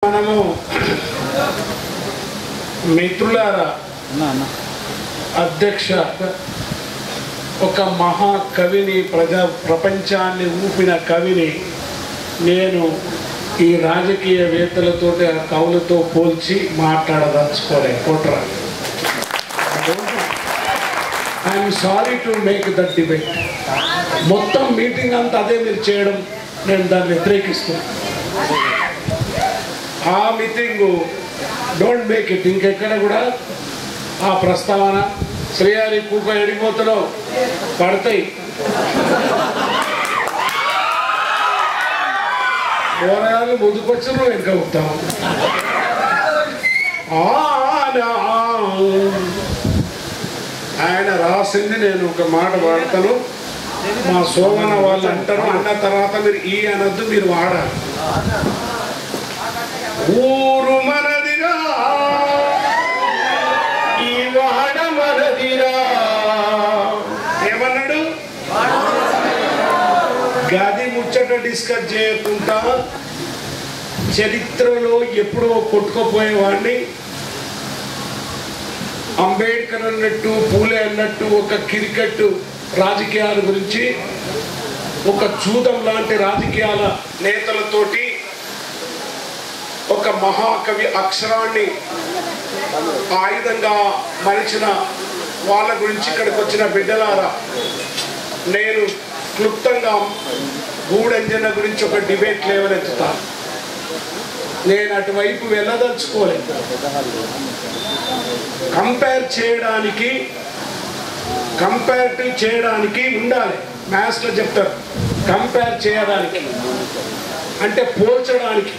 మనము మిత్రులారా అధ్యక్ష ఒక మహా కవిని ప్రజా ప్రపంచాన్ని ఊపిన కవిని నేను ఈ రాజకీయవేత్తలతోటి ఆ కవులతో పోల్చి మాట్లాడదలుచుకోలే కుట్ర I'm sorry to make that debate మొత్తం మీటింగ్ అంతా అదే మీరు చేయడం నేను దాన్ని వ్యతిరేకిస్తున్నాను ఆ మీటింగ్ డోంట్ మేక్ ఇట్ ఇంకెక్కడ కూడా ఆ ప్రస్తావన శ్రీహరి కూక ఎడిపోతున్నావు పడతాయి పోరాలు ముందుకొచ్చిన వెనుక ఉంటాం ఆయన రాసింది నేను ఒక మాట వాడతాను మా సోమన వాళ్ళు అంటారు అన్న తర్వాత మీరు ఈ అనొద్దు మీరు వాడాలి ఊరు మనదిరా ఈ వాడ మనదిరా ఏమన్నాడు గది ముచ్చట డిస్కస్ చేయకుండా చరిత్రలో ఎప్పుడో కొట్టుకుపోయేవాడిని అంబేద్కర్ అన్నట్టు పూలే అన్నట్టు ఒక క్రికెట్ రాజకీయాల గురించి ఒక చూదం లాంటి రాజకీయాల నేతలతోటి ఒక మహాకవి అక్షరాన్ని ఆయుధంగా మలిచిన వాళ్ళ గురించి ఇక్కడికి వచ్చిన బిడ్డలారా నేను క్లుప్తంగా గూడంజన గురించి ఒక డిబేట్ లేవనెత్తుతాను నేను అటువైపు వెళ్ళదలుచుకోలేదు కంపేర్ చేయడానికి కంపేరిటివ్ చేయడానికి ఉండాలి మ్యాథ్స్లో చెప్తారు కంపేర్ చేయడానికి అంటే పోల్చడానికి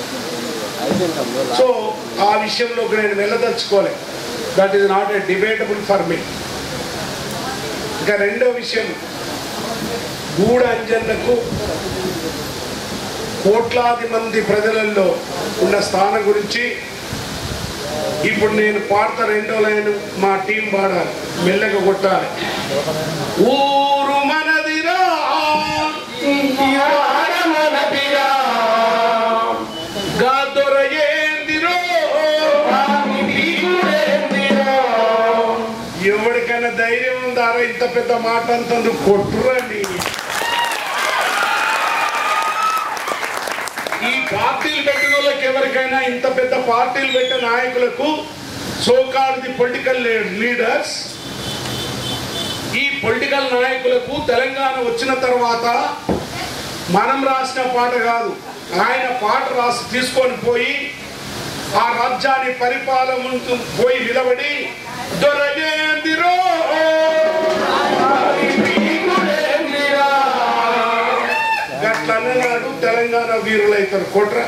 సో ఆ విషయంలోకి నేను వెళ్ళదలుచుకోలేదు that is not a debatable for me ఇంకా రెండో విషయం గూడ అంజన్నకు కోట్లాది మంది ప్రజలలో ఉన్న స్థానం గురించి ఇప్పుడు నేను పాడతా రెండో లైన్ మా టీం పాడాలి మెల్లగా కొట్టాలి ఊరు మనదిరా ఇవాడ మనదిరా గాదొరయేందిరో ఎవరికైనా ధైర్యం ఉందారా ఇంత పెద్ద మాట అంతందు కొట్టురండి ఈ పార్టీలు పెట్టిన వాళ్ళకి ఎవరికైనా ఇంత పెద్ద పార్టీలు పెట్టిన నాయకులకు సోకాల్ ది పొలిటికల్ లీడర్స్ ఈ పొలిటికల్ నాయకులకు తెలంగాణ వచ్చిన తర్వాత మనం రాసిన పాట కాదు ఆయన పాట రాసి తీసుకొని పోయి ఆ రాజ్యాన్ని పరిపాలన ముందు పోయి నిలబడి దొరగేందిరో గట్లన్నాడు తెలంగాణ వీరులైతారు కొట్ర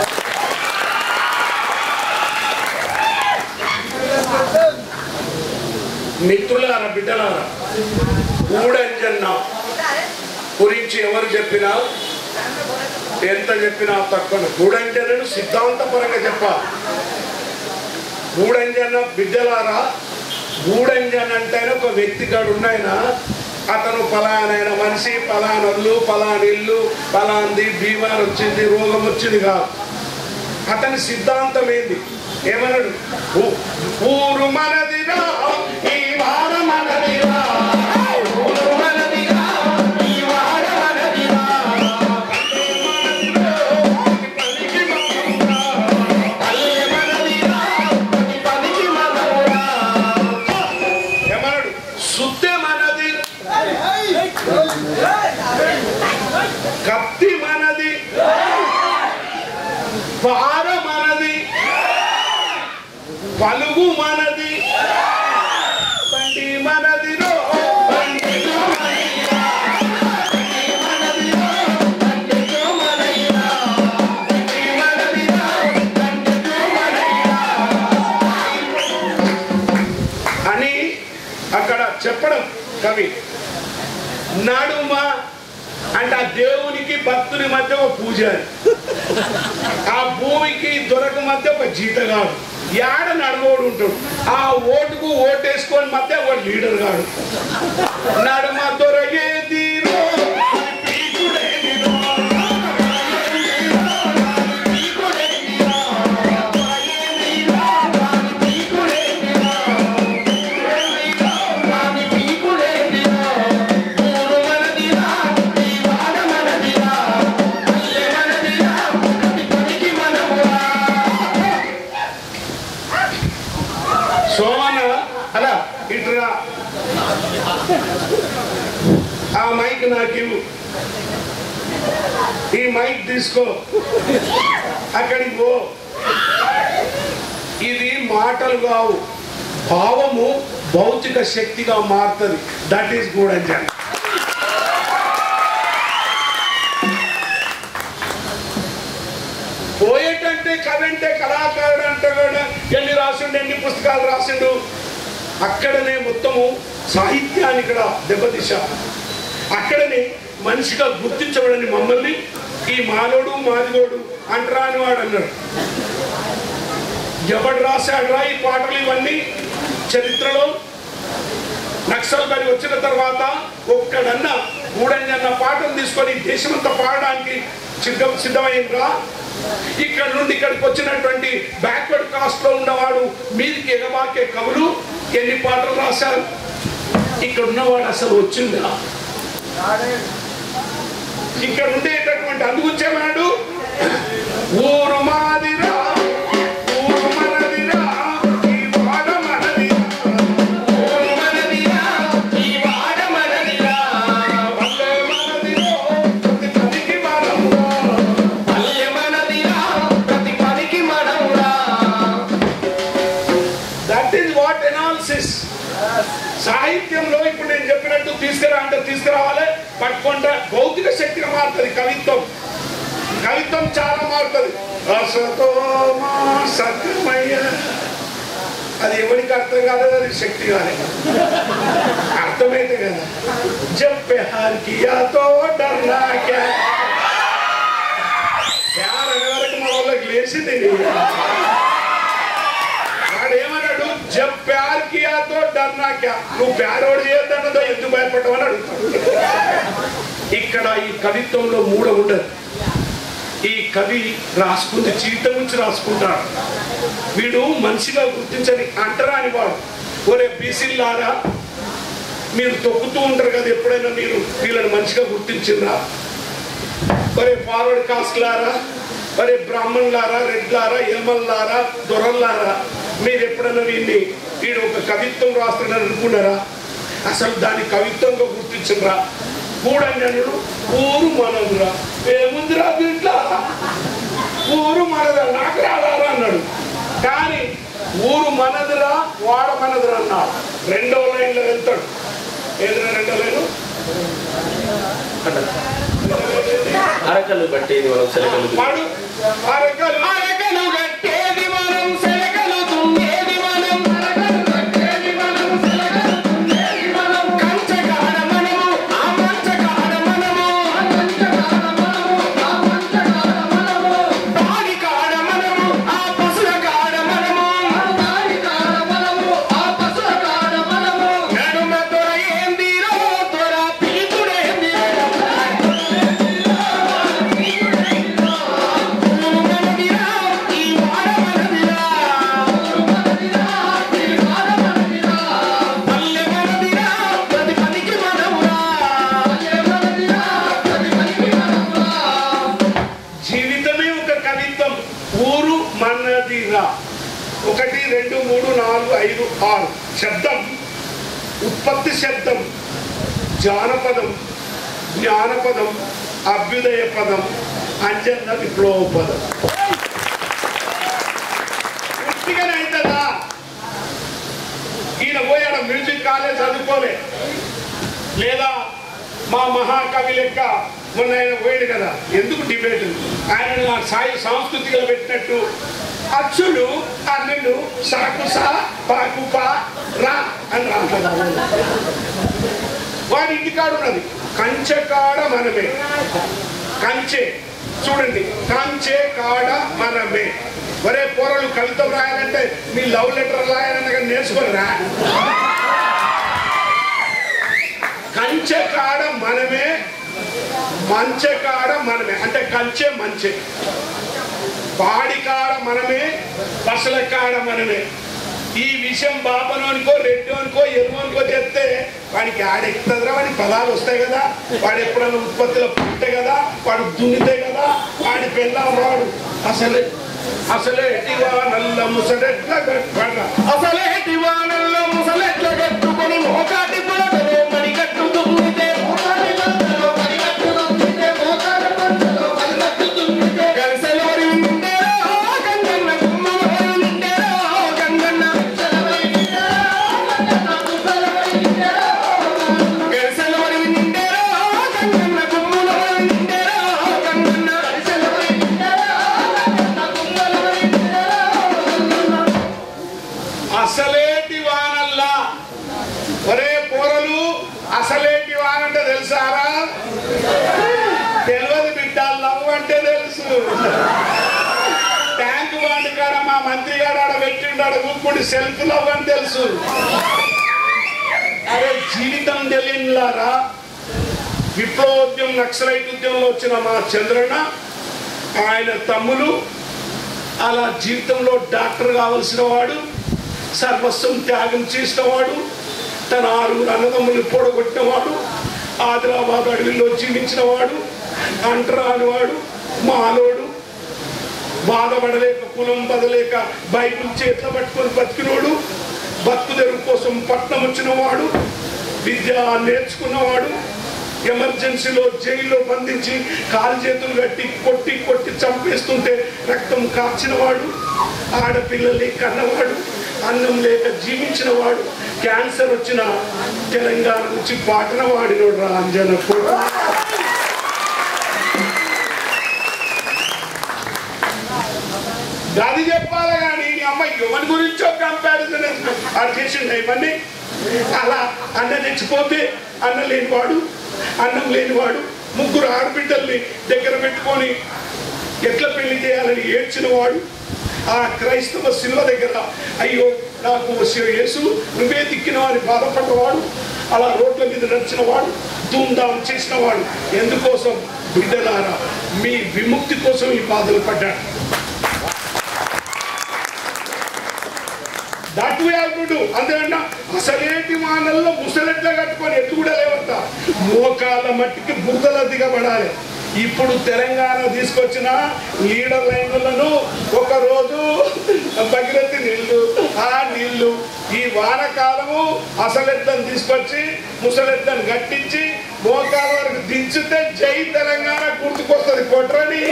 మిత్రులారా బిడ్డలారా ఊడంజన్న గురించి ఎవరు చెప్పినా ఎంత చెప్పినా తక్కువ గూడంజనను సిద్ధాంతపరంగా చెప్పాలి గూడంజన బిడ్డలారా గూడంజన్ అంటేనే ఒక వ్యక్తి కాడు ఉన్నాయన అతను ఫలానైన మనిషి ఫలానల్లు ఫలాని ఇల్లు ఫలాంది బీమార్ వచ్చింది రోగం వచ్చింది కాదు అతని సిద్ధాంతం ఏంది ఏమన్నాడు ఊ- ఊరు మనదిరా ఈ వాడ మనదిరా ఊరు మనదిరా ఈ వాడ మనదిరా పల్లె మనదిరా, పనికి మనదిరా. పల్లె మనదిరా, పనికి మనదిరా. ఏమన్నాడు శుద్ధ మనది కత్తి మనది పార మనది పలుగు మనది బండి మనది రో బండి మనదిరా. బండి మనదిరా, బండితో మనదిరా. బండి మనదిరా, బండితో మనదిరా. అని అక్కడ చెప్పడం కవి నడుమ అంటే ఆ దేవునికి భక్తుని మధ్య ఒక పూజారి ఆ భూమికి దొరక మధ్య ఒక జీతగాడు యాడ నడవోడు ఉంటాడు ఆ ఓటుకు ఓటేసుకొని మధ్య ఒక లీడర్ గాడు నడుమ దొరకేది పీకుడేదిరో. పీకుడేదిరో. మైక్ నాకు ఇవ్వు ఈ మైక్ తీసుకో అక్కడికి పో ఇది మాటలు కావు భావము భౌతిక శక్తిగా మారుతుంది దట్ ఈస్ గూఢంజన్ పోయేటంటే కదంటే కళాకారుడు అంటే కూడా ఎన్ని రాసిండు ఎన్ని పుస్తకాలు రాసిండు అక్కడనే మొత్తము సాహిత్యాన్ని ఇక్కడ దెబ్బతీశా అక్కడనే మనిషిగా గుర్తించబడని మమ్మల్ని ఈ మాలోడు మాదిగోడు అంటరాని వాడు అన్నాడు ఎవడు రాశాడురా ఈ పాటలు ఇవన్నీ చరిత్రలో నక్సల్ బరి వచ్చిన తర్వాత ఒక్కడన్నా గూడంజన్న పాటలు తీసుకొని దేశమంతా పాడడానికి సిద్ధం సిద్ధమైందిరా ఇక్కడ నుండి ఇక్కడికి వచ్చినటువంటి బ్యాక్వర్డ్ కాస్ట్ లో ఉన్నవాడు మీదికి ఎగబాకే కవులు ఎన్ని పాటలు రాశారు ఇక్కడ ఉన్నవాడు అసలు వచ్చిందా ఇక్కడ ఉండేటటువంటి అందుకొచ్చేవాడు ఊరు మాదిరా ఊరు మనదిరా ఈ వాడ మనదిరా ఊరు మనదిరా ఈ వాడ మనదిరా పల్లె మనదిరో ప్రతి పనికి మనమురా పల్లె మనదిరా ప్రతి పనికి మనమురా దట్ ఈస్ వాట్ ఎనాలిసిస్ సాహిత్యంలో ఇప్పుడు నేను చెప్పినట్టు తీసుకురా అంటే తీసుకురావాలి పట్టుకుంటే భౌతిక శక్తిగా మారుతుంది కవిత్వం కవిత్వం చాలా మారుతుంది అసతో మా సత్యమయ్య అది ఎవరికి అర్థం కాలేదు అది శక్తి కాలేదు అర్థమైతే కదా చెప్పే హార్ కియా తో డర్నా క్యా ప్యార్ అనే వరకు మా వాళ్ళకి లేచింది వాడు ఏమన్నాడు జబ్ ప్యార్ కియా తో డర్నా క్యా నువ్వు ప్యార్ వాడు చేయొద్దన్నదో ఎందుకు భయపడ్డావని అడుగుతాడు ఇక్కడ ఈ కవిత్వంలో మూడ ఉండదు ఈ కవి రాసుకుంది జీవితం నుంచి రాసుకుంటాడు వీడు మనిషిగా గుర్తించని అంటరాని వాడు ఒరే బీసీలారా మీరు తొక్కుతూ ఉంటారు కదా ఎప్పుడైనా మీరు వీళ్ళని మనిషిగా గుర్తించిందా ఒరే ఫార్వర్డ్ కాస్ట్ లారా ఒరే బ్రాహ్మణులారా రెడ్లారా ఎల్మల్లారా దొరల్లారా మీరు ఎప్పుడైనా వీడిని వీడు ఒక కవిత్వం రాస్తున్నాడు అనుకున్నారా అసలు దాన్ని కవిత్వంగా గుర్తించరా కూడన్నుడు ఊరు మనదురా ఏముందిరా దీంట్లో ఊరు మనదురా నాకు రాదారా అన్నాడు కానీ ఊరు మనదురా వాడ మనదురా అన్నాడు రెండో లైన్లో వెళ్తాడు ఏదైనా రెండో లైన్ అరకలు పట్టేది మనం సెలకలు వాడు ఆ రకాలు అరకలు కట్టేది మనం సెలకలు దున్నేది మనం అరకలు కట్టేది మనం సెలకలు దున్నేది మనం కంచకాడ మనము ఆ మంచకాడ మనము ఆ కంచకాడ మనము ఆ మంచకాడ మనము బావి కాడ మనము ఆ పశుల కాడ మనము ఆ బావి కాడ మనము ఆ పశుల కాడ మనము నడుమ దొర ఏందిరో దొర పీకుడేందిరో మనదిరా ఈ వాడ మనదిరా పల్లె మనదిరా ప్రతి పనికి మనమురా జీవితమే ఒక కవిత్వం ఊరు మనదిరా ఒకటి రెండు మూడు నాలుగు ఐదు ఆరు శబ్దం ఉత్పత్తి శబ్దం జానపదం జ్ఞానపదం అభ్యుదయ పదం అంజన్న విప్లవ పదం ఉట్టిగానే అవుతుందా ఈయన పోయాడు మ్యూజిక్ కాలేజ్ చదువుకోలే లేదా మా మహాకవి లెక్క మొన్న ఆయన పోయాడు కదా ఎందుకు డిబేట్ ఆయన నా సాయి సాంస్కృతికలు పెట్టినట్టు అచ్చులు అన్నులు సాకు సా పాకు పా రా అని రాంటారు వాడి ఇంటికాడు ఉన్నది కంచె కాడ మనమే కంచె చూడండి కంచె కాడ మనమే ఒరే పోరలు కవితం రాయాలంటే మీ లవ్ లెటర్ రాయాలన్న కానీ నేర్చుకోరా కంచె కాడ మనమే మంచె కాడ మనమే అంటే కంచె మంచె పాడి కాడ మనమే పసల కాడ మనమే ఈ విషయం బాపను అనుకో రెడ్డు అనుకో ఎరువు అనుకో చెప్తే వాడికి ఆడెక్కుతుందిరా వాడి పదాలు వస్తాయి కదా వాడు ఎప్పుడైనా ఉత్పత్తిలో పుట్టే కదా వాడు దున్నితే కదా వాడి పెళ్ళం వాడు అసలే అసలే ఎట్టివా నల్ల ముసడెట్ల గట్ల అసలేటి వానల్లో ముసలెట్ల కట్టుకొని మోకాటి పులకలో మణికట్టు తుమ్మితే మోకాటి పులకలో అసలేటి వానల్లా ఒరే పోరలు అసలేటి వానంటే తెలుసారా తెలియదు బిడ్డ లవ్ అంటే తెలుసు ట్యాంక్ బాండ్ కాడ మా మంత్రి గారు ఆడ పెట్టిండాడు గుప్పుడు సెల్ఫ్ లవ్ అని తెలుసు అరే జీవితం తెలియనిలారా విప్లవోద్యమం నక్సలైట్ ఉద్యమంలో వచ్చిన మా చంద్రన్న ఆయన తమ్ములు అలా జీవితంలో డాక్టర్ కావలసిన వాడు సర్వస్వం త్యాగం చేసిన వాడు తన ఆరుగురు అన్నదమ్ములు పొడగొట్టినవాడు ఆదిలాబాద్ అడవిలో జీవించిన వాడు అంటరాని వాడు మాలోడు బాధపడలేక కులం బదలేక బైబిల్ చేతిలో పట్టుకొని బతికినోడు బతుకు తెరువు కోసం పట్నం వచ్చిన వాడు విద్య నేర్చుకున్నవాడు ఎమర్జెన్సీలో జైల్లో బంధించి కాలు చేతులు కట్టి కొట్టి కొట్టి చంపేస్తుంటే రక్తం కార్చినవాడు ఆడపిల్లల్ని కన్నవాడు అన్నం లేక జీవించిన వాడు క్యాన్సర్ వచ్చిన తెలంగాణ నుంచి పాటన వాడినోడు రా అంజన కూడా అది చెప్పాలి కానీ నీ అమ్మ ఎవరి గురించో కంపారిజన్ అది చేసిండు ఇవన్నీ అలా అన్న తెచ్చిపోతే అన్న లేనివాడు అన్నం లేనివాడు ముగ్గురు ఆడబిడ్డల్ని దగ్గర పెట్టుకొని ఎట్లా పెళ్లి చేయాలని ఏడ్చిన వాడు ఆ క్రైస్తవ శిల్వ దగ్గర అయ్యో నాకు యేసు నువ్వే దిక్కినావు అని బాధపడ్డవాడు అలా రోడ్ల మీద నడిచిన వాడు ధూమ్ధాం చేసిన వాడు ఎందుకోసం బిడ్డలారా మీ విముక్తి కోసం ఈ బాధలు పడ్డాడు that we have to do అంతేనా అసలేంటి మానల్లో ముసలెట్లా కట్టుకొని ఎత్తు కూడా లేవంట మోకాళ్ళ మట్టికి బురదల దిగబడాలి ఇప్పుడు తెలంగాణ తీసుకొచ్చిన లీడర్ లైన్లను ఒక రోజు భగీరథి నీళ్లు ఆ నీళ్లు ఈ వానకాలము అసలెద్దని తీసుకొచ్చి ముసలెద్దని కట్టించి మోకాల వరకు దించితే జై తెలంగాణ గుర్తుకొస్తుంది కొట్రని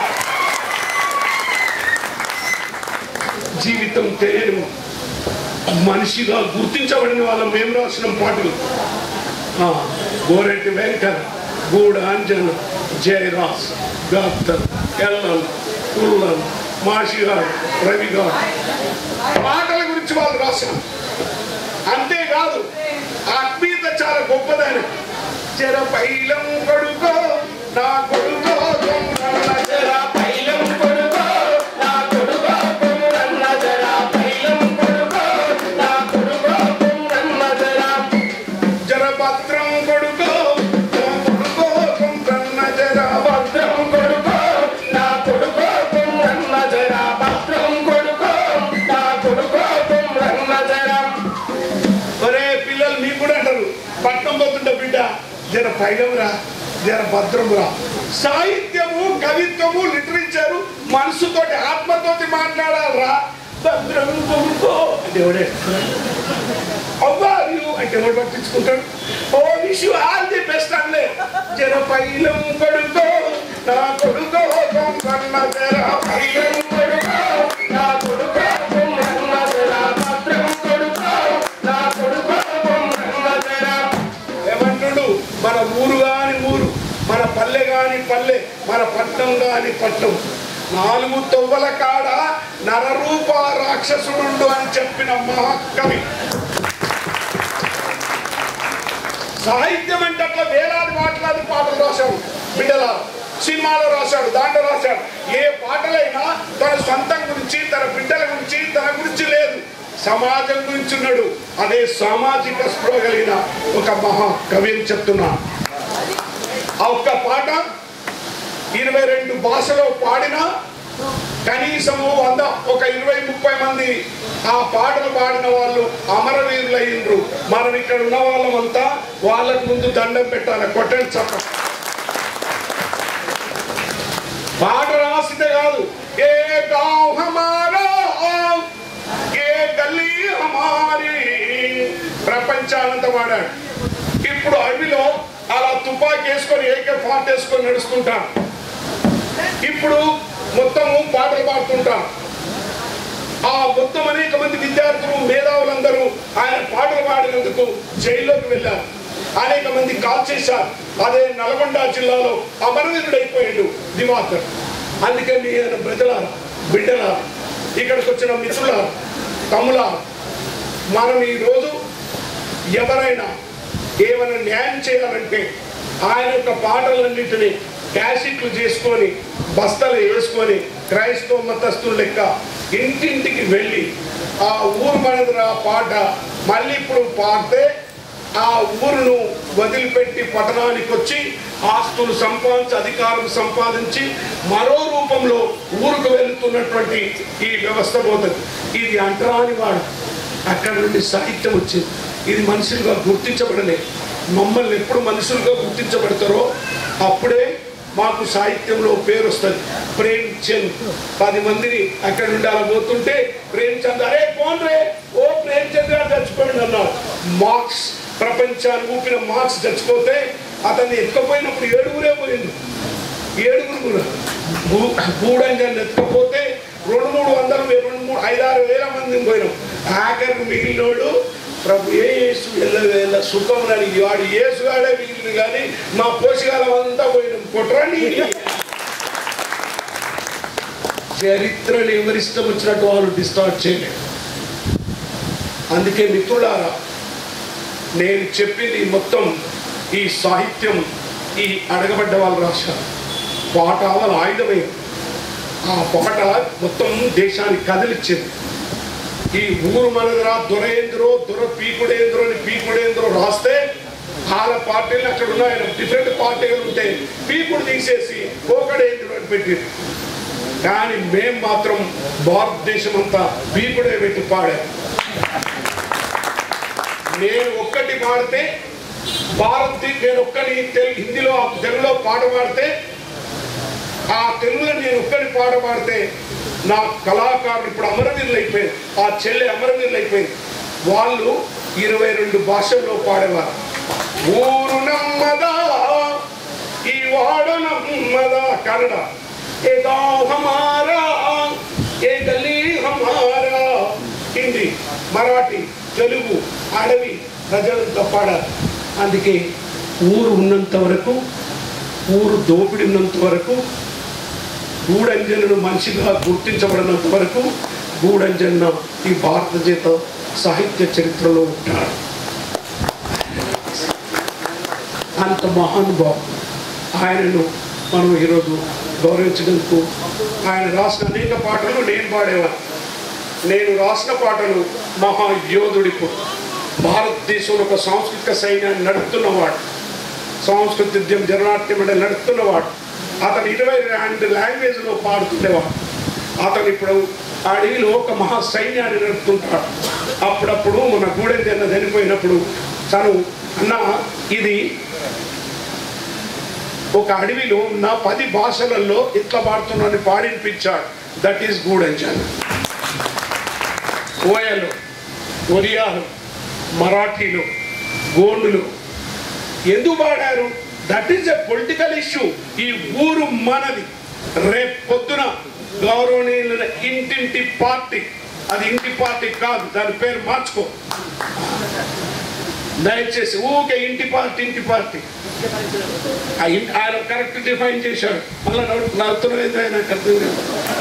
జీవితం తెలియని మనిషిగా గుర్తించబడిన వాళ్ళం మేము రాసిన పాటలు ఆ, గోరెడ్డి వెంకట గూడ అంజన జయరాజ్ గాప్తర్ ఎల్లల్ కుల్లల్ మాషిగారు రవి గారు పాటల గురించి వాళ్ళు రాశారు అంతేకాదు ఆత్మీయత చాలా గొప్పదని చెర పైలం కొడుకో నా కొడుకో దొంగల చెర పైలం కొడుకో నా కొడుకో పొంగన్న జరా పైలం కొడుకో నా కొడుకో పొంగన్న జరా జరభద్రం కొడుకో నా కొడుకో దొంగల చెర భద్రం కొడుకో నా కొడుకో పొంగన్న జరా భద్రం కొడుకో నా కొడుకో పొంగన్న జరా ఒరే పిల్లలు మీకు కూడా అంటారు పట్నం పోతుంటే బిడ్డ జర పైలంరా జర భద్రమురా సాహిత్యము కవిత్వము లిటరేచరు మనసుతోటి ఆత్మతోటి మాట్లాడాలరా భద్రం కొడుకో అంటే ఎవడే అవ్వా you అంటే ఎవడు పట్టించుకుంటాడు oh wish you all the best అన్లే జర పైలం కొడుకో నా కొడుకో కన్న జర పైలం కొడుకో నా కొడుకో పొంగన్న జరా భద్రం కొడుకో నా కొడుకో పొంగన్న జరా ఏమంటుడు మన ఊరు కాని ఊరు మన పల్లె కాని పల్లె మన పట్నం కాని పట్నం నాలుగు తొవ్వల కాడ నరరూప రాక్షసుడు అని చెప్పిన మహాకవి సాహిత్యం అంటే అట్లా వేలాది మాట్లాడి పాటలు రాశాడు బిడ్డల సినిమాలో రాశాడు దాంట్లో రాశాడు ఏ పాటలైనా తన సొంతం గురించి తన బిడ్డల గురించి తన గురించి లేదు సమాజం గురించి ఉన్నాడు అదే సామాజిక స్పృహ కలిగిన ఒక మహా కవి అని చెప్తున్నా ఆ ఒక్క పాట ఇరవై రెండు భాషలో పాడిన కనీసము వంద ఒక ఇరవై ముప్పై మంది ఆ పాటలు పాడిన వాళ్ళు అమరవీరులు అయ్యిండ్రు మనం ఇక్కడ ఉన్న వాళ్ళమంతా వాళ్ళకు ముందు దండం పెట్టాలి కొట్టండి చప్ప పాట రాసితే కాదు ఏ గావ్ హమారా ఏ గల్లీ హమారి ప్రపంచానంత వాడాడు ఇప్పుడు అడవిలో అలా తుపాకీ వేసుకొని ఏకే ఫార్ట్ వేసుకొని నడుస్తుంటాను ఇప్పుడు మొత్తము పాటలు పాడుతుంటాను ఆ మొత్తం అనేక మంది విద్యార్థులు మేధావులందరూ ఆయన పాటలు పాడినందుకు జైల్లోకి వెళ్ళారు అనేక మంది కాల్ చేశారు అదే నల్గొండ జిల్లాలో అమరవీరుడైపోయాడు దివాకర్ అందుకని ఆయన ప్రజల బిడ్డల ఇక్కడికి వచ్చిన మిత్రుల తమ్ముల మనం ఈరోజు ఎవరైనా ఏమైనా న్యాయం చేయాలంటే ఆయన యొక్క పాటలన్నింటినీ క్యాసెట్లు చేసుకొని బస్తలు వేసుకొని క్రైస్తవ మతస్థుల లెక్క ఇంటింటికి వెళ్ళి ఆ ఊరు మనది ఆ పాట మళ్ళీ ఇప్పుడు పాడితే ఆ ఊరును వదిలిపెట్టి పట్టణానికి వచ్చి ఆస్తులు సంపాదించి అధికారం సంపాదించి మరో రూపంలో ఊరుకు వెళుతున్నటువంటి ఈ వ్యవస్థ పోతుంది ఇది అంటరాని వాడు అక్కడ నుండి సాహిత్యం వచ్చింది ఇది మనుషులుగా గుర్తించబడలే మమ్మల్ని ఎప్పుడు మనుషులుగా గుర్తించబడతారో అప్పుడే మాకు సాహిత్యంలో పేరు వస్తుంది ప్రేమ్ చంద్ పది మందిని అక్కడ నుండి అలా పోతుంటే ప్రేమ్ చంద్ అరే పోన్ రే ఓ ప్రేమ్ చంద్ గారు చచ్చిపోయింది అన్నాడు మార్క్స్ ప్రపంచాన్ని ఊపిన మార్క్స్ చచ్చిపోతే అతన్ని ఎత్తుకపోయినప్పుడు ఏడుగురే పోయింది ఏడుగురు కూడా భూ- గూడంగాన్ని ఎత్తుకపోతే రెండు మూడు వందలు రెండు మూడు ఐదారు వేల మంది పోయినాం ఆఖరికి మిగిలినోడు ప్రభు ఏ యేసు ఎల్లవేళ సుఖం అని వాడు యేసుగాడే మిగిలింది కానీ మా పోషకాలం అంతా పోయినాం కొట్రండి చరిత్రను ఎవరిష్టం వచ్చినట్టు వాళ్ళు డిస్టార్ట్ చేయలేదు అందుకే మిత్రులారా నేను చెప్పింది మొత్తం ఈ సాహిత్యం ఈ అడగబడ్డ వాళ్ళు రాశారు పాట వాళ్ళ ఆయుధమే ఆ పాట మొత్తం దేశాన్ని కదిలిచ్చింది ఈ ఊరు మనదిరా దొరేంద్రో దొర పీకుడేంద్రో అని పీకుడేంద్రో రాస్తే వాళ్ళ పార్టీలు అక్కడ ఉన్నాయి డిఫరెంట్ పార్టీలు ఉంటే పీకుడు తీసేసి పోకడేంద్రో అని పెట్టింది కానీ మేం మాత్రం భారతదేశం అంతా పీకుడే పెట్టి పాడాం నేను ఒక్కటి పాడితే భారత్ నేను ఒక్కని తెలు- హిందీలో తెలుగులో పాట పాడితే ఆ తెలుగులో నేను ఒక్కని పాట పాడితే నా కళాకారులు ఇప్పుడు అమరవీరులు అయిపోయింది ఆ చెల్లె అమరవీరులు అయిపోయింది వాళ్ళు ఇరవై రెండు భాషల్లో పాడేవారు ఊరు నమ్మదా ఈ వాడ నమ్మదా కన్నడ ఏ గావ్ హమారా ఏ గల్లీ హమారా హిందీ మరాఠీ తెలుగు అడవి ప్రజలంతా పాడారు అందుకే ఊరు ఉన్నంత వరకు ఊరు దోపిడి ఉన్నంత వరకు గూడంజనుడు మనిషిగా గుర్తించబడినంత వరకు గూడంజన్న ఈ భారతదేశ సాహిత్య చరిత్రలో ఉంటాడు అంత మహానుభావం ఆయనను మనం ఈరోజు గౌరవించడానికి ఆయన రాసిన అనేక పాటలు నేను పాడేవాను నేను రాసిన పాటలు మహాయోధుడిప్పుడు భారతదేశంలో ఒక సాంస్కృతిక సైన్యాన్ని నడుపుతున్నవాడు సాంస్కృతిద్యం జననాట్యం అంటే నడుపుతున్నవాడు అతను ఇరవై రెండు లాంగ్వేజ్లో పాడుతుండేవాడు అతను ఇప్పుడు ఆ అడవిలో ఒక మహా సైన్యాన్ని నడుపుతుంటాడు అప్పుడప్పుడు మన గూడెం జన్న చనిపోయినప్పుడు తను అన్న ఇది ఒక అడవిలో ఉన్న పది భాషలలో ఇట్లా పాడుతున్నాను పాడినిపించాడు దట్ ఈస్ గూడెంజన్ ఓయలు ఒరియాలు మరాఠీలు గోండులు ఎందుకు పాడారు that is a political issue ఈ ఊరు మనది రేపు పొద్దున గౌరవనీయుల ఇంటింటి పార్టీ అది ఇంటి పార్టీ కాదు దాని పేరు మార్చుకో దయచేసి ఊకే ఇంటి పార్టీ ఇంటి పార్టీ ఆ ఇన్- ఆయన కరెక్ట్ డిఫైన్ చేశాడు మళ్ళీ నడుతున్నది నాకు అర్థం కాదు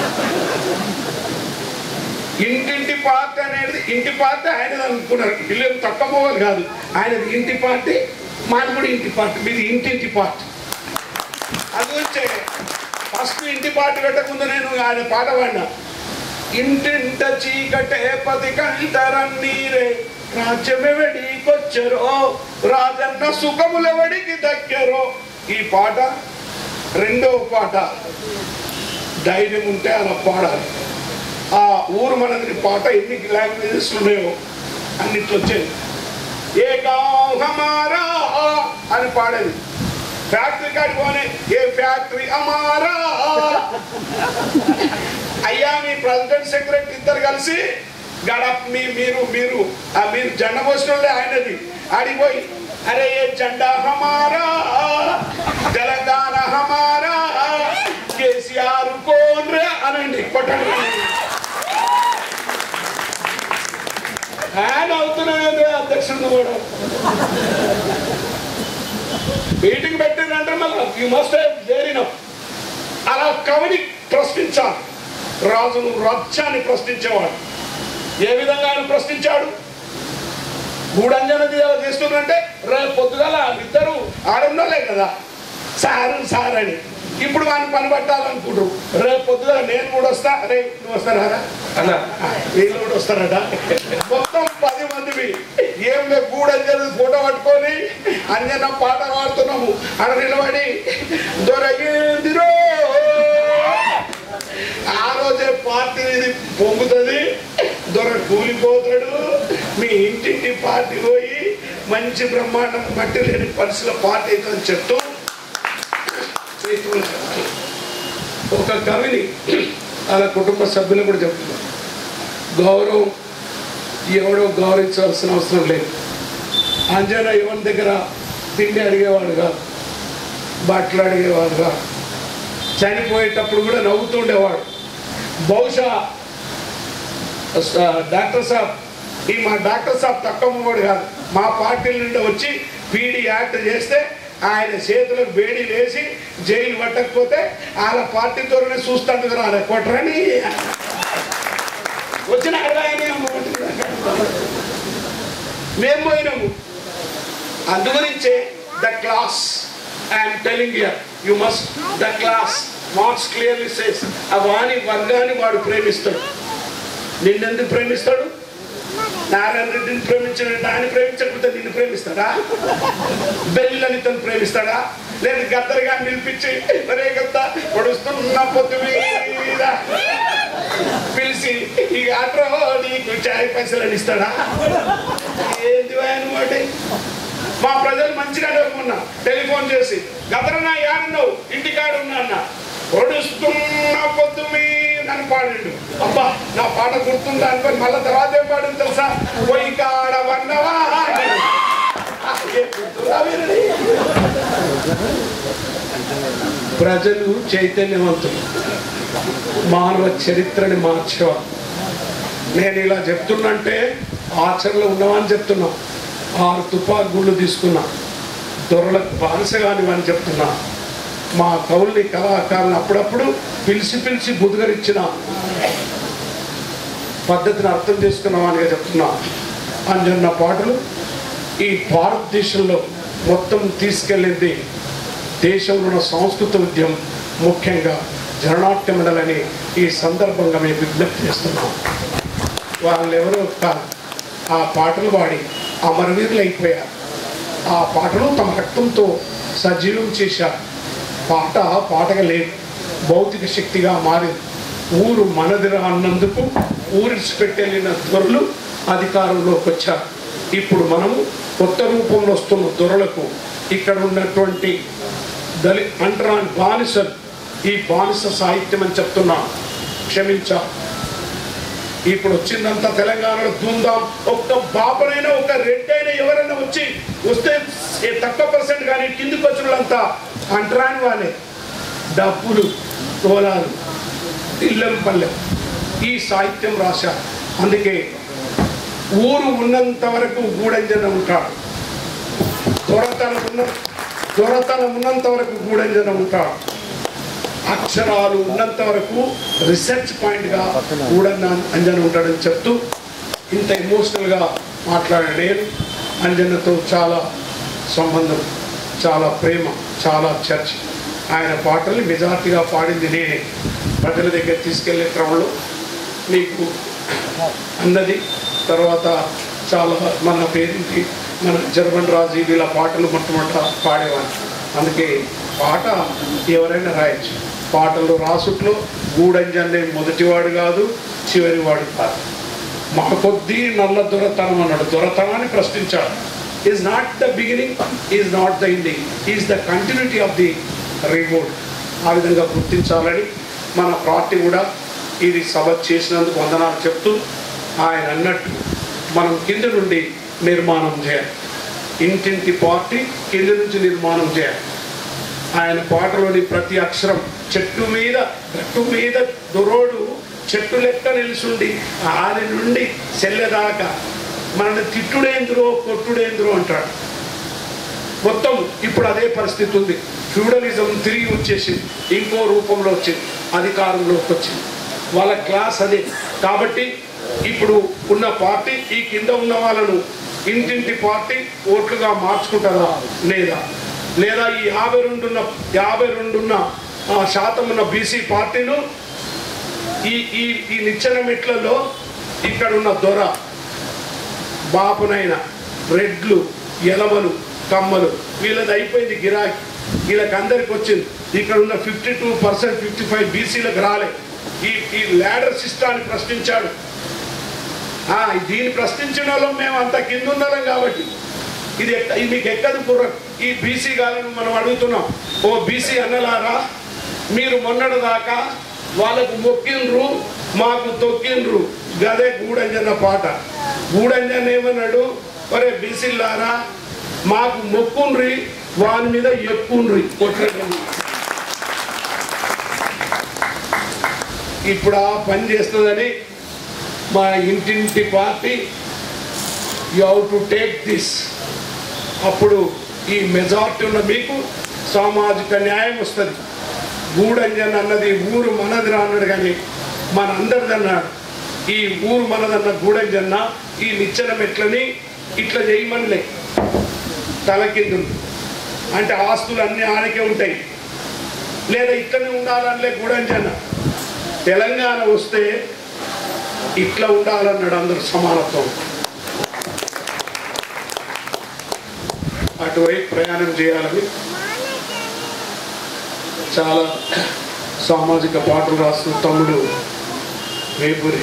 ఇంటింటి పార్టీ అనేది ఇంటి పార్టీ ఆయనది అనుకున్నారు ఇల్లు తక్కువ పోవాలి కాదు ఆయనది ఇంటి పార్టీ మాది కూడా ఇంటి పార్టీ మీది ఇంటింటి పార్టీ అది వచ్చే ఫస్ట్ ఇంటి పార్టీ పెట్టకముందు నేను ఆయన పాట పాడినా ఇంటింట చీకటే పది కంటరన్నీరే రాజ్యమెవడికొచ్చరో రాజన్న సుఖములెవడికి దగ్గరో ఈ పాట రెండో పాట ధైర్యం ఉంటే అలా పాడాలి ఆ ఊరు మనది పాట ఎన్ని లాంగ్వేజెస్ ఉన్నాయో అన్నిట్లో వచ్చేది ఏ గావ్ హమారా అని పాడేది ఫ్యాక్టరీ కాడికి పోనే ఏ ఫ్యాక్టరీ అమారా అయ్యా మీ ప్రెసిడెంట్ సెక్రటరీ ఇద్దరు కలిసి గడ మీ మీరు మీరు ఆ మీరు జెండా పోసిన వాళ్ళే ఆయనది ఆడిపోయి అరే ఏ జెండా హమారా తెలంగాణ హమారా కేసీఆర్ కోన్ రే అనండి కొట్టండి ఆయన అవుతున్నాయండి అధ్యక్షుడు కూడా మీటింగ్ పెట్టిందంటే మళ్ళీ యూ మస్ట్ దేరిన అలా కవిని ప్రశ్నించాలి రాజును రాజ్యాన్ని ప్రశ్నించేవాడు ఏ విధంగా ఆయన ప్రశ్నించాడు గూడంజన చేస్తున్నారంటే రేపు పొద్దుగాల ఇద్దరు ఆడున్నోలే కదా సారు సార్ అని ఇప్పుడు వాడిని పని పట్టాలనుకుంటారు రేపు పొద్దుగా నేను కూడా వస్తా రే నువ్వు వస్తారా అన్న ఆ, వీళ్ళు కూడా వస్తారట మొత్తం పది మందివి ఏం లేదు గూడంజన ఫోటో పట్టుకొని అంజన పాట పాడుతున్నాము అక్కడ నిలబడి దొరకిందిరో ఆ రోజే పార్టీ ఇది పొంగుతుంది దొర కూలిపోతాడు మీ ఇంటింటి పార్టీ పోయి మంచి బ్రహ్మాండం మట్టి లేని పరిస్థితుల పార్టీ అవుతుందని చెప్తూ ఒక కవిని వాళ్ళ కుటుంబ సభ్యులు కూడా చెప్తున్నారు గౌరవం ఎవడో గౌరవించాల్సిన అవసరం లేదు అంజన ఎవరి దగ్గర తిండి అడిగేవాడు కాదు బట్టలు అడిగేవాడు కాదు చనిపోయేటప్పుడు కూడా నవ్వుతుండేవాడు బహుశా స- డాక్టర్ సాబ్ ఈ మా డాక్టర్ సాబ్ తక్కువ కూడా కాదు మా పార్టీల నుండి వచ్చి పీడీ యాక్ట్ చేస్తే ఆయన చేతులకు వేడి లేసి జైలు పట్టకపోతే వాళ్ళ పార్టీతోనే చూస్తాడు కదా ఆయన కొట్టరని వచ్చిన అడగానే మేము పోయినాము అందుగురించే the class I'm telling uh you must the class Marx clearly says ఆ వాణి వర్గాన్ని వాడు ప్రేమిస్తాడు నిన్నెందుకు ప్రేమిస్తాడు నారాయణ రెడ్డిని ప్రేమించినట్టు ఆయన ప్రేమించకపోతే నిన్ను ప్రేమిస్తాడా బెల్లని తను ప్రేమిస్తాడా లేదు గద్దరుగా నిలిపించి మరే గద్ద పొడుస్తున్న పొద్దు మీద పిలిచి ఈ ఆటో నీకు చాయ్ పైసలు ఇస్తాడా ఏంది ఆయన వాటి మా ప్రజలు మంచిగా మొన్న టెలిఫోన్ చేసి గదరన్నా యాడున్నావు ఇంటికాడ ఉన్నా అన్న పొడుస్తున్న పొద్దు నన్ను పాడిండు అబ్బా నా పాట గుర్తుందా అనుకొని మళ్ళీ తర్వాత ఏం పాడింది తెలుసా పోయి కాడ వన్నవా అన్నాడు. ఆ, ఏం గుర్తుందా వీరుడి? ప్రజలు చైతన్యవంతులు మానవ చరిత్రని మార్చేవారు నేను ఇలా చెప్తున్నంటే ఆచరణలో ఉన్నామని చెప్తున్నా ఆరు తుపాకు గుళ్ళు తీసుకున్నా దొరలకు బానిసగాని అని చెప్తున్నా మా కవుల్ని కళాకారులను అప్పుడప్పుడు పిలిచి పిలిచి బుధగరిచ్చిన పద్ధతిని అర్థం చేసుకున్నామని చెప్తున్నా అంజన్న పాటలు ఈ భారతదేశంలో మొత్తం తీసుకెళ్ళింది దేశంలో ఉన్న సంస్కృత ఉద్యమం ముఖ్యంగా జననాట్య మండలని ఈ సందర్భంగా మేము విజ్ఞప్తి చేస్తున్నాం వాళ్ళు ఎవరో కాదు ఆ పాటలు పాడి అమరవీరులు అయిపోయారు ఆ పాటలు తమ రక్తంతో సజీవం చేశారు పాట పాటగా లేదు భౌతిక శక్తిగా మారింది ఊరు మనదిరా అన్నందుకు ఊరిడిచిపెట్టెళ్ళిన దొరలు అధికారంలోకి వచ్చారు ఇప్పుడు మనము కొత్త రూపంలో వస్తున్న దొరలకు ఇక్కడ ఉన్నటువంటి దళి అంటరాని బానిసలు ఈ బానిస సాహిత్యం అని చెప్తున్నా క్షమించా ఇప్పుడు వచ్చిందంతా తెలంగాణలో ధూమ్ధాం ఒక్క బాబనైనా ఒక రెడ్డైనా ఎవరైనా వచ్చి వస్తే ఏ తక్కువ పర్సెంట్ కానీ కిందికి వచ్చిన వాళ్ళంతా అంటరాని వాళ్ళే డబ్బులు తోలాలు ఇల్లం పల్లె ఈ సాహిత్యం రాశారు అందుకే ఊరు ఉన్నంత వరకు గూడంజన ఉంటాడు దొరతనం ఉన్న దొరతనం ఉన్నంత వరకు గూడంజన ఉంటాడు అక్షరాలు ఉన్నంత వరకు రీసెర్చ్ పాయింట్గా గూడన్న అంజన ఉంటాడని చెప్తూ ఇంత ఎమోషనల్గా మాట్లాడే నేను అంజనతో చాలా సంబంధం చాలా ప్రేమ చాలా చర్చ ఆయన పాటల్ని మెజార్టీగా పాడింది నేనే ప్రజల దగ్గర తీసుకెళ్లే క్రమంలో మీకు అన్నది తర్వాత చాలా మన పేరింటి మన జర్మన్ రాజు వీళ్ళ పాటలు మొట్టమొదట పాడేవాడు అందుకే పాట ఎవరైనా రాయొచ్చు పాటలు రాసుట్లో గూడంజన్నే మొదటివాడు కాదు చివరివాడు కాదు మా కొద్దీ నల్ల దొరతనం అన్నాడు దొరతనాన్ని ప్రశ్నించాడు is not the beginning is not the ending is the continuity of the remote ఆ విధంగా గుర్తించాలని మన పార్టీ కూడా ఇది సభ చేసినందుకు వందనాలు చెప్తూ ఆయన అన్నట్టు మనం కింద నుండి నిర్మాణం చేయాలి ఇంటింటి పార్టీ కింద నుంచి నిర్మాణం చేయాలి ఆయన పాటలోని ప్రతి అక్షరం చెట్టు మీద గట్టు మీద దొరోడు చెట్టు లెక్క నిలుచుండి ఆది నుండి చెల్లెదాకా మనల్ని తిట్టుడేందురో కొట్టుడేందురో అంటాడు మొత్తం ఇప్పుడు అదే పరిస్థితి ఉంది ఫ్యూడలిజం తిరిగి వచ్చేసింది ఇంకో రూపంలో వచ్చింది అధికారంలోకి వచ్చింది వాళ్ళ క్లాస్ అదే కాబట్టి ఇప్పుడు ఉన్న పార్టీ ఈ కింద ఉన్న వాళ్ళను ఇంటింటి పార్టీ ఓట్లుగా మార్చుకుంటారా లేదా లేదా ఈ యాభై రెండున్న యాభై రెండున్న ఆ, శాతం ఉన్న బీసీ పార్టీలు ఈ ఈ ఈ నిచ్చెన మెట్లలో ఇక్కడ ఉన్న దొర బాపునైన రెడ్లు ఎలవలు కమ్మలు వీళ్ళది అయిపోయింది గిరాకీ వీళ్ళకి అందరికి వచ్చింది ఇక్కడ ఉన్న fifty two percent fifty five బీసీలకు రాలే ఈ ఈ ల్యాడర్ సిస్టాన్ని ప్రశ్నించాడు ఆ, దీన్ని ప్రశ్నించిన వాళ్ళం మేము అంత కింద ఉన్నాం కాబట్టి ఇది ఎక్క- ఇది మీకు ఎక్కదు కుర్ర ఈ బీసీ కాదని మనం అడుగుతున్నాం ఓ బీసీ అన్నలారా మీరు మొన్నటి దాకా వాళ్ళకు మొక్కిండ్రు మాకు తొక్కిండ్రు గదే గూడంజన్న పాట గూడంజన్ ఏమన్నాడు ఒరే బీసీలారా మాకు మొక్కుండ్రి వాని మీద ఎక్కుండ్రి కొట్టండి ఇప్పుడు ఆ పని చేస్తుందని మా ఇంటింటి party you how to take this అప్పుడు ఈ మెజార్టీ ఉన్న మీకు సామాజిక న్యాయం వస్తుంది గూడంజన్ అన్నది ఊరు మనదిరా అన్నాడు కానీ మన అందరిది అన్నాడు ఈ ఊరు మనదన్న గూడంజన్న ఈ నిచ్చెన మెట్లని ఇట్లా చేయమనిలే తలకిందులు అంటే ఆస్తులు అన్నీ ఆనకే ఉంటాయి లేదా ఇట్లనే ఉండాలనిలే గూడంజన్న తెలంగాణ వస్తే ఇట్లా ఉండాలన్నాడు అందరు సమానత్వం అటువైపు ప్రయాణం చేయాలని చాలా సామాజిక పాటలు రాస్తున్న తమ్ముడు వేపూరి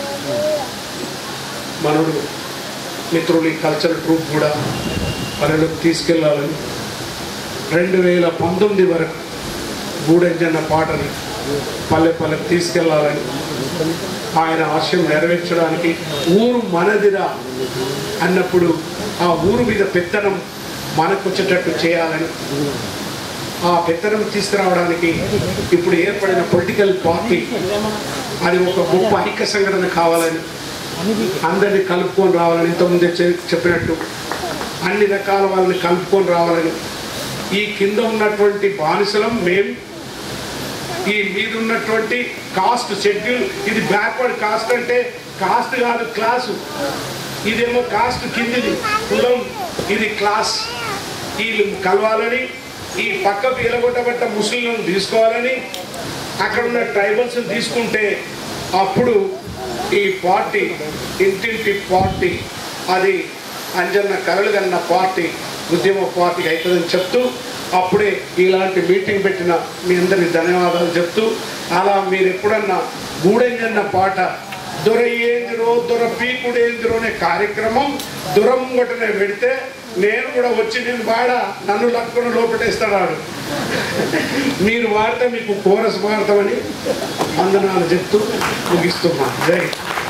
మనడు మిత్రులు ఈ కల్చరల్ ట్రూప్ కూడా పనులకు తీసుకెళ్లాలని రెండు వేల పంతొమ్మిది వరకు గూడెంజన్న పాటని పల్లె పల్లెకు తీసుకెళ్లాలని ఆయన ఆశయం నెరవేర్చడానికి ఊరు మనదిరా అన్నప్పుడు ఆ ఊరు మీద పెత్తనం మనకు వచ్చేటట్టు చేయాలని ఆ పెత్తనం తీసుకురావడానికి ఇప్పుడు ఏర్పడిన పొలిటికల్ పార్టీ అది ఒక గొప్ప ఐక్య సంఘటన కావాలని అందరినీ కలుపుకొని రావాలని ఇంతకుముందే చె- చెప్పినట్టు అన్ని రకాల వాళ్ళని కలుపుకొని రావాలని ఈ కింద ఉన్నటువంటి బానిసలం మేము ఈ మీద ఉన్నటువంటి కాస్ట్ షెడ్యూల్ ఇది బ్యాక్వర్డ్ కాస్ట్ అంటే కాస్ట్ కాదు క్లాసు ఇదేమో కాస్ట్ కిందిది కులం ఇది క్లాస్ వీళ్ళు కలవాలని ఈ పక్కకు ఎలగొట్టబట్ట ముస్లింలను తీసుకోవాలని అక్కడ ఉన్న ట్రైబల్స్ తీసుకుంటే అప్పుడు ఈ పార్టీ ఇంటింటి పార్టీ అది అంజన్న కలలు కన్న పార్టీ ఉద్యమ పార్టీ అవుతుందని చెప్తూ అప్పుడే ఇలాంటి మీటింగ్ పెట్టిన మీ అందరికి ధన్యవాదాలు చెప్తూ అలా మీరు ఎప్పుడన్నా గూడెంజన్న పాట దొర ఏందిరో దొర పీకుడేందిరో అనే కార్యక్రమం దొరముంగటనే పెడితే నేను కూడా వచ్చి నేను వాడా నన్ను లక్కున లోపటేస్తాడు మీరు వాడితే మీకు కోరస్ వాడతామని వందనాలు చెప్తూ ముగిస్తున్నాను జై